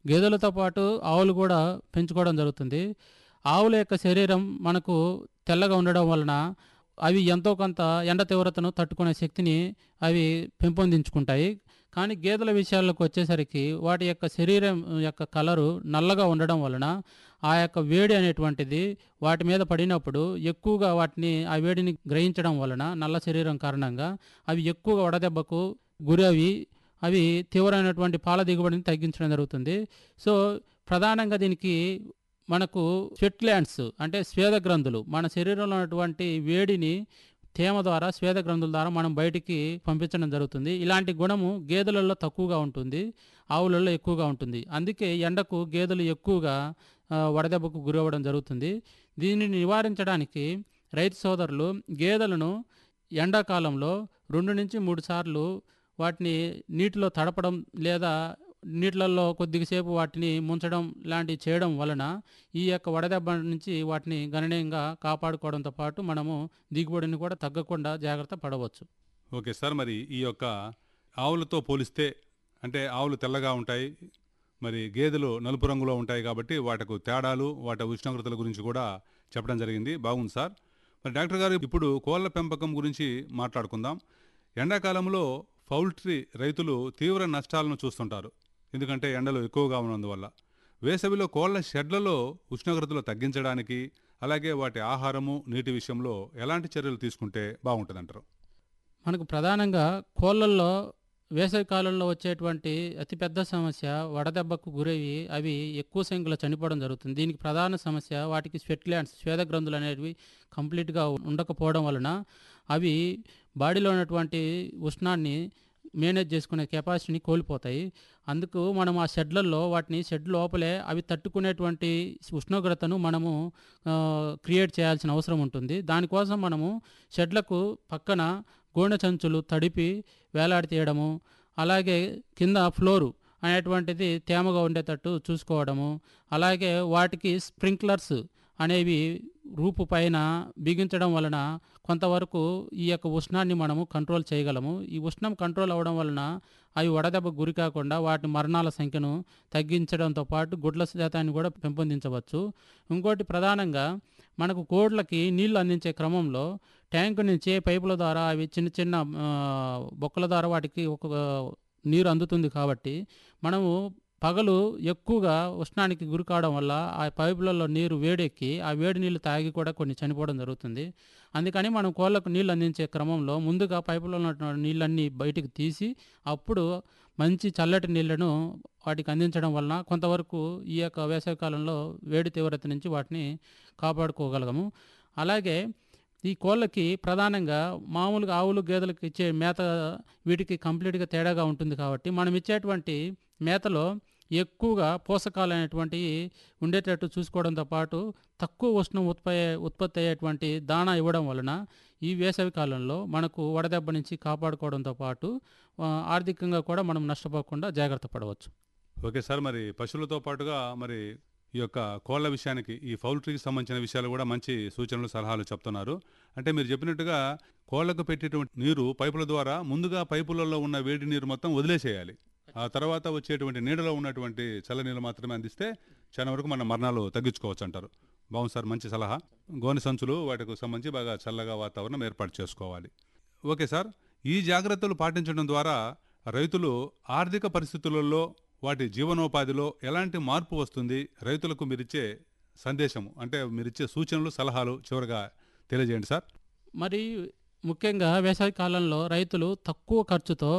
గేదెలతో పాటు ఆవులు కూడా పెంచుకోవడం జరుగుతుంది ఆవుల యొక్క శరీరం మనకు తెల్లగా ఉండడం వలన అవి ఎంతో కొంత ఎండ తీవ్రతను తట్టుకునే శక్తిని అవి పెంపొందించుకుంటాయి కానీ గేదెల విషయాలకు వచ్చేసరికి వాటి యొక్క శరీరం యొక్క కలరు నల్లగా ఉండడం వలన ఆ యొక్క వేడి అనేటువంటిది వాటి మీద పడినప్పుడు ఎక్కువగా వాటిని ఆ వేడిని గ్రహించడం వలన నల్ల శరీరం కారణంగా అవి ఎక్కువగా వడదెబ్బకు గురవి అవి తీవ్రమైనటువంటి పాల దిగుబడిని తగ్గించడం జరుగుతుంది సో ప్రధానంగా దీనికి మనకు స్వెట్ గ్లాండ్స్ అంటే స్వేద గ్రంథులు మన శరీరంలో ఉన్నటువంటి వేడిని తేమ ద్వారా స్వేద గ్రంథుల ద్వారా మనం బయటికి పంపించడం జరుగుతుంది ఇలాంటి గుణము గేదెలలో తక్కువగా ఉంటుంది ఆవులలో ఎక్కువగా ఉంటుంది అందుకే ఎండకు గేదెలు ఎక్కువగా ఆ, వడదెబ్బకు గురవ్వడం జరుగుతుంది దీనిని నివారించడానికి రైతు సోదరులు గేదెలను ఎండాకాలంలో రెండు నుంచి మూడు సార్లు వాటిని నీటిలో తడపడం లేదా నీటిలలో కొద్దిసేపు వాటిని ముంచడం లాంటివి చేయడం వలన ఈ యొక్క వడదెబ్బ నుంచి వాటిని గణనీయంగా కాపాడుకోవడంతో పాటు మనము దిగుబడిని కూడా తగ్గకుండా జాగ్రత్త పడవచ్చు ఓకే సార్ మరి ఈ యొక్క ఆవులతో పోలిస్తే అంటే ఆవులు తెల్లగా ఉంటాయి మరి గేదెలు నలుపు రంగులో ఉంటాయి కాబట్టి వాటికు తేడాలు వాటి ఉష్ణోగ్రతల గురించి కూడా చెప్పడం జరిగింది బాగుంది సార్ మరి డాక్టర్ గారు ఇప్పుడు కోళ్ల పెంపకం గురించి మాట్లాడుకుందాం ఎండాకాలంలో పౌల్ట్రీ రైతులు తీవ్ర నష్టాలను చూస్తుంటారు ఎందుకంటే ఎండలు ఎక్కువగా ఉన్నందువల్ల వేసవిలో కోళ్ల షెడ్లలో ఉష్ణోగ్రతలు తగ్గించడానికి అలాగే వాటి ఆహారము నీటి విషయంలో ఎలాంటి చర్యలు తీసుకుంటే బాగుంటుందంటారు మనకు ప్రధానంగా కోళ్ళల్లో వేసవి కాలంలో వచ్చేటువంటి అతిపెద్ద సమస్య వడదెబ్బకు గురయ్యి అవి ఎక్కువ సంఖ్యలో చనిపోవడం జరుగుతుంది దీనికి ప్రధాన సమస్య వాటికి స్వెట్ గ్లాండ్స్ స్వేద గ్రంథులు అనేవి కంప్లీట్గా ఉండకపోవడం వలన అవి బాడీలో ఉన్నటువంటి ఉష్ణాన్ని మేనేజ్ చేసుకునే కెపాసిటీని కోల్పోతాయి అందుకు మనం ఆ షెడ్లలో వాటిని షెడ్ లోపలే అవి తట్టుకునేటువంటి ఉష్ణోగ్రతను మనము ఆ, క్రియేట్ చేయాల్సిన అవసరం ఉంటుంది దానికోసం మనము షెడ్లకు పక్కన గోనె సంచులు తడిపి వేలాడితీయడము అలాగే కింద ఫ్లోరు అనేటువంటిది తేమగా ఉండేటట్టు చూసుకోవడము అలాగే వాటికి స్ప్రింక్లర్స్ అనేవి రూపు పైన బిగించడం వలన కొంతవరకు ఈ యొక్క ఉష్ణాన్ని మనము కంట్రోల్ చేయగలము ఈ ఉష్ణం కంట్రోల్ అవ్వడం వలన అవి వడదెబ్బ గురి కాకుండా వాటి మరణాల సంఖ్యను తగ్గించడంతో పాటు గుడ్ల శాతాన్ని కూడా పెంపొందించవచ్చు ఇంకోటి ప్రధానంగా మనకు కోడ్లకి నీళ్లు అందించే క్రమంలో ట్యాంకు నుంచి పైపుల ద్వారా అవి చిన్న చిన్న ఆ, బొక్కల ద్వారా వాటికి ఒక నీరు అందుతుంది కాబట్టి మనము పగలు ఎక్కువగా ఉష్ణానికి గురి కావడం వల్ల ఆ పైపులలో నీరు వేడెక్కి ఆ వేడి నీళ్లు తాగి కూడా కొన్ని చనిపోవడం జరుగుతుంది అందుకని మనం కోళ్ళకు నీళ్ళు అందించే క్రమంలో ముందుగా పైపులో ఉన్న నీళ్ళన్నీ బయటికి తీసి అప్పుడు మంచి చల్లటి నీళ్లను వాటికి అందించడం వలన కొంతవరకు ఈ యొక్క వేసవికాలంలో వేడి తీవ్రత నుంచి వాటిని కాపాడుకోగలగము అలాగే ఈ కోళ్ళకి ప్రధానంగా మామూలుగా ఆవులు గేదెలకు ఇచ్చే మేత వీటికి కంప్లీట్గా తేడాగా ఉంటుంది కాబట్టి మనం ఇచ్చేటువంటి మేతలో ఎక్కువగా పోషకాలు అనేటువంటివి ఉండేటట్టు చూసుకోవడంతో పాటు తక్కువ ఉష్ణం ఉత్పత్తి ఉత్పత్తి అయ్యేటువంటి దాణా ఇవ్వడం వలన ఈ వేసవి కాలంలో మనకు వడదెబ్బ నుంచి కాపాడుకోవడంతో పాటు ఆ, ఆర్థికంగా కూడా మనం నష్టపోకుండా జాగ్రత్త పడవచ్చు ఓకే సార్ మరి పశువులతో పాటుగా మరి ఈ యొక్క కోళ్ల విషయానికి ఈ పౌల్ట్రీకి సంబంధించిన విషయాలు కూడా మంచి సూచనలు సలహాలు చెప్తున్నారు అంటే మీరు చెప్పినట్టుగా కోళ్లకు పెట్టేటువంటి నీరు పైపుల ద్వారా ముందుగా పైపులలో ఉన్న వేడి నీరు మొత్తం వదిలేసేయాలి ఆ తర్వాత వచ్చేటువంటి నీడలో ఉన్నటువంటి చల్ల నీళ్ళు మాత్రమే అందిస్తే చాలా వరకు మన మరణాలు తగ్గించుకోవచ్చు అంటారు బాగుంది సార్ మంచి సలహా గోనె సంచులు వాటికి సంబంధించి బాగా చల్లగా వాతావరణం ఏర్పాటు చేసుకోవాలి ఓకే సార్ ఈ జాగ్రత్తలు పాటించడం ద్వారా రైతులు ఆర్థిక పరిస్థితులలో వాటి జీవనోపాధిలో ఎలాంటి మార్పు వస్తుంది రైతులకు మీరిచ్చే సందేశము అంటే మీరిచ్చే సూచనలు సలహాలు చివరిగా తెలియజేయండి సార్ మరి ముఖ్యంగా వేసవి కాలంలో రైతులు తక్కువ ఖర్చుతో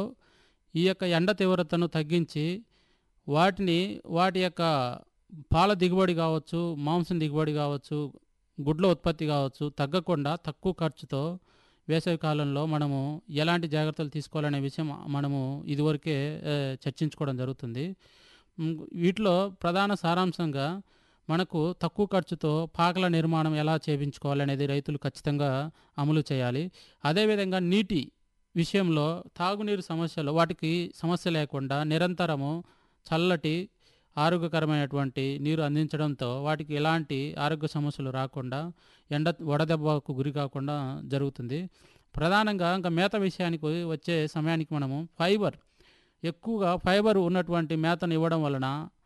ఈ యొక్క ఎండ తీవ్రతను తగ్గించి వాటిని వాటి యొక్క పాల దిగుబడి కావచ్చు మాంసం దిగుబడి కావచ్చు గుడ్ల ఉత్పత్తి కావచ్చు తగ్గకుండా తక్కువ ఖర్చుతో వేసవి కాలంలో మనము ఎలాంటి జాగ్రత్తలు తీసుకోవాలనే విషయం మనము ఇదివరకే ఆ, చర్చించుకోవడం జరుగుతుంది ఉమ్, వీటిలో ప్రధాన సారాంశంగా మనకు తక్కువ ఖర్చుతో పాకల నిర్మాణం ఎలా చేయించుకోవాలనేది రైతులు ఖచ్చితంగా అమలు చేయాలి అదేవిధంగా నీటి విషయంలో తాగునీరు సమస్యలు వాటికి సమస్య లేకుండా నిరంతరము చల్లటి ఆరోగ్యకరమైనటువంటి నీరు అందించడంతో వాటికి ఎలాంటి ఆరోగ్య సమస్యలు రాకుండా ఎండ వడదెబ్బకు గురి కాకుండా జరుగుతుంది ప్రధానంగా ఇంకా మేత విషయానికి వచ్చే సమయానికి మనము ఫైబర్ ఎక్కువగా ఫైబర్ ఉన్నటువంటి మేతను ఇవ్వడం వలన